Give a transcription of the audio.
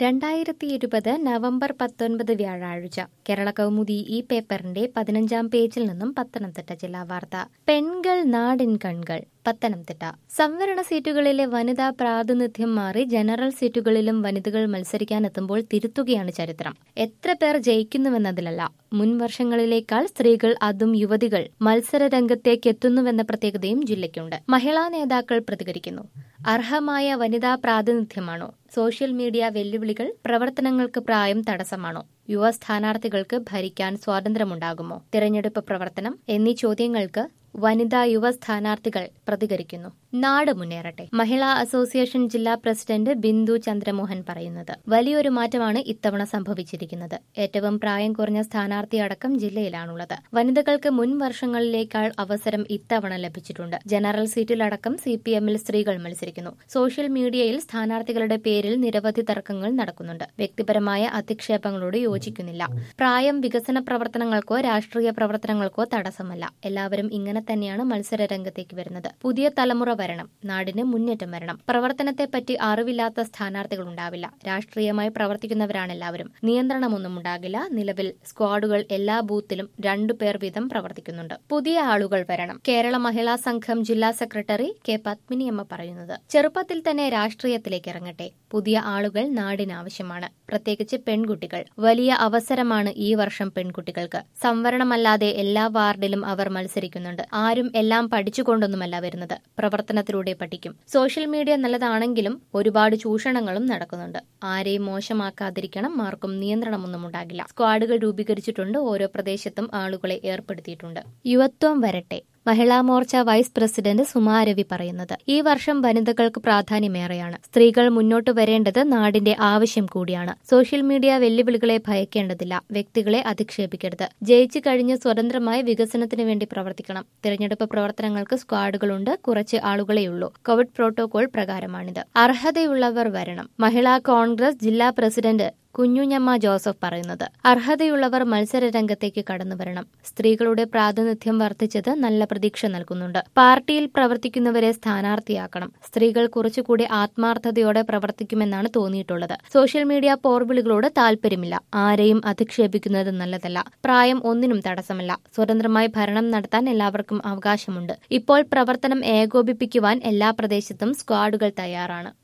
രണ്ടായിരത്തി ഇരുപത് നവംബർ പത്തൊൻപത് വ്യാഴാഴ്ച കേരള കൗമുദി ഈ പേപ്പറിന്റെ പതിനഞ്ചാം പേജിൽ നിന്നും പത്തനംതിട്ട ജില്ലാ വാർത്ത പെൺകൾ നാടിൻ കൺകൾ പത്തനംതിട്ട സംവരണ സീറ്റുകളിലെ വനിതാ പ്രാതിനിധ്യം മാറി ജനറൽ സീറ്റുകളിലും വനിതകൾ മത്സരിക്കാനെത്തുമ്പോൾ തിരുത്തുകയാണ് ചരിത്രം എത്ര പേർ ജയിക്കുന്നുവെന്നതിലല്ല മുൻ വർഷങ്ങളിലേക്കാൾ സ്ത്രീകൾ അതും യുവതികൾ മത്സര രംഗത്തേക്ക് എത്തുന്നുവെന്ന പ്രത്യേകതയും ജില്ലയ്ക്കുണ്ട് മഹിളാ നേതാക്കൾ പ്രതികരിക്കുന്നു അർഹമായ വനിതാ പ്രാതിനിധ്യമാണോ സോഷ്യൽ മീഡിയ വെല്ലുവിളികൾ പ്രവർത്തനങ്ങൾക്ക് പ്രായം തടസ്സമാണോ യുവ സ്ഥാനാർത്ഥികൾക്ക് ഭരിക്കാൻ സ്വാതന്ത്ര്യമുണ്ടാകുമോ തിരഞ്ഞെടുപ്പ് പ്രവർത്തനം എന്നീ ചോദ്യങ്ങൾക്ക് വനിതാ യുവ സ്ഥാനാർത്ഥികൾ പ്രതികരിക്കുന്നു നാട് മുന്നേറട്ടെ മഹിളാ അസോസിയേഷൻ ജില്ലാ പ്രസിഡന്റ് ബിന്ദു ചന്ദ്രമോഹൻ പറയുന്നത് വലിയൊരു മാറ്റമാണ് ഇത്തവണ സംഭവിച്ചിരിക്കുന്നത് ഏറ്റവും പ്രായം കുറഞ്ഞ സ്ഥാനാർത്ഥി അടക്കം ജില്ലയിലാണുള്ളത് വനിതകൾക്ക് മുൻ വർഷങ്ങളിലേക്കാൾ അവസരം ഇത്തവണ ലഭിച്ചിട്ടുണ്ട് ജനറൽ സീറ്റിലടക്കം സി പി എമ്മിൽ സ്ത്രീകൾ മത്സരിക്കുന്നു സോഷ്യൽ മീഡിയയിൽ സ്ഥാനാർത്ഥികളുടെ പേരിൽ നിരവധി തർക്കങ്ങൾ നടക്കുന്നുണ്ട് വ്യക്തിപരമായ അധിക്ഷേപങ്ങളോട് യോജിക്കുന്നില്ല പ്രായം വികസന പ്രവർത്തനങ്ങൾക്കോ രാഷ്ട്രീയ പ്രവർത്തനങ്ങൾക്കോ തടസ്സമല്ല എല്ലാവരും ഇങ്ങനെ തന്നെയാണ് മത്സര രംഗത്തേക്ക് വരുന്നത് പുതിയ തലമുറ വരണം നാടിന് മുന്നേറ്റം വരണം പ്രവർത്തനത്തെപ്പറ്റി അറിവില്ലാത്ത സ്ഥാനാർത്ഥികൾ ഉണ്ടാവില്ല രാഷ്ട്രീയമായി പ്രവർത്തിക്കുന്നവരാണ് എല്ലാവരും നിയന്ത്രണമൊന്നും ഉണ്ടാകില്ല നിലവിൽ സ്ക്വാഡുകൾ എല്ലാ ബൂത്തിലും രണ്ടു പേർ വീതം പ്രവർത്തിക്കുന്നുണ്ട് പുതിയ ആളുകൾ വരണം കേരള മഹിളാ സംഘം ജില്ലാ സെക്രട്ടറി കെ പത്മിനിയമ്മ പറയുന്നത് ചെറുപ്പത്തിൽ തന്നെ രാഷ്ട്രീയത്തിലേക്ക് ഇറങ്ങട്ടെ പുതിയ ആളുകൾ നാടിന് ആവശ്യമാണ് പ്രത്യേകിച്ച് പെൺകുട്ടികൾ വലിയ അവസരമാണ് ഈ വർഷം പെൺകുട്ടികൾക്ക് സംവരണമല്ലാതെ എല്ലാ വാർഡിലും അവർ മത്സരിക്കുന്നുണ്ട് ആരും എല്ലാം പഠിച്ചുകൊണ്ടൊന്നുമല്ല വരുന്നത് പ്രവർത്തനത്തിലൂടെ പഠിക്കും സോഷ്യൽ മീഡിയ നല്ലതാണെങ്കിലും ഒരുപാട് ചൂഷണങ്ങളും നടക്കുന്നുണ്ട് ആരെയും മോശമാക്കാതിരിക്കണം മാർക്കും നിയന്ത്രണമൊന്നും ഉണ്ടാകില്ല സ്ക്വാഡുകൾ രൂപീകരിച്ചിട്ടുണ്ട് ഓരോ പ്രദേശത്തും ആളുകളെ ഏർപ്പെടുത്തിയിട്ടുണ്ട് യുവത്വം വരട്ടെ മഹിളാ മോർച്ച വൈസ് പ്രസിഡന്റ് സുമാ രവി പറയുന്നത് ഈ വർഷം വനിതകൾക്ക് പ്രാധാന്യമേറെയാണ് സ്ത്രീകൾ മുന്നോട്ട് വരേണ്ടത് നാടിന്റെ ആവശ്യം കൂടിയാണ് സോഷ്യൽ മീഡിയ വെല്ലുവിളികളെ ഭയക്കേണ്ടതില്ല വ്യക്തികളെ അധിക്ഷേപിക്കരുത് ജയിച്ചു കഴിഞ്ഞ് സ്വതന്ത്രമായി വികസനത്തിന് വേണ്ടി പ്രവർത്തിക്കണം തിരഞ്ഞെടുപ്പ് പ്രവർത്തനങ്ങൾക്ക് സ്ക്വാഡുകളുണ്ട് കുറച്ച് ആളുകളെയുള്ളൂ കോവിഡ് പ്രോട്ടോകോൾ പ്രകാരമാണിത് അർഹതയുള്ളവർ വരണം മഹിളാ കോൺഗ്രസ് ജില്ലാ പ്രസിഡന്റ് കുഞ്ഞുഞ്ഞമ്മ ജോസഫ് പറയുന്നത് അർഹതയുള്ളവർ മത്സര രംഗത്തേക്ക് കടന്നുവരണം സ്ത്രീകളുടെ പ്രാതിനിധ്യം വർദ്ധിച്ചത് നല്ല പ്രതീക്ഷ നൽകുന്നുണ്ട് പാർട്ടിയിൽ പ്രവർത്തിക്കുന്നവരെ സ്ഥാനാർത്ഥിയാക്കണം സ്ത്രീകൾ കുറച്ചുകൂടി ആത്മാർത്ഥതയോടെ പ്രവർത്തിക്കുമെന്നാണ് തോന്നിയിട്ടുള്ളത് സോഷ്യൽ മീഡിയ പോർവിളികളോട് താൽപര്യമില്ല ആരെയും അധിക്ഷേപിക്കുന്നത് നല്ലതല്ല പ്രായം ഒന്നിനും തടസ്സമല്ല സ്വതന്ത്രമായി ഭരണം നടത്താൻ എല്ലാവർക്കും അവകാശമുണ്ട് ഇപ്പോൾ പ്രവർത്തനം ഏകോപിപ്പിക്കുവാൻ എല്ലാ പ്രദേശത്തും സ്ക്വാഡുകൾ തയ്യാറാണ്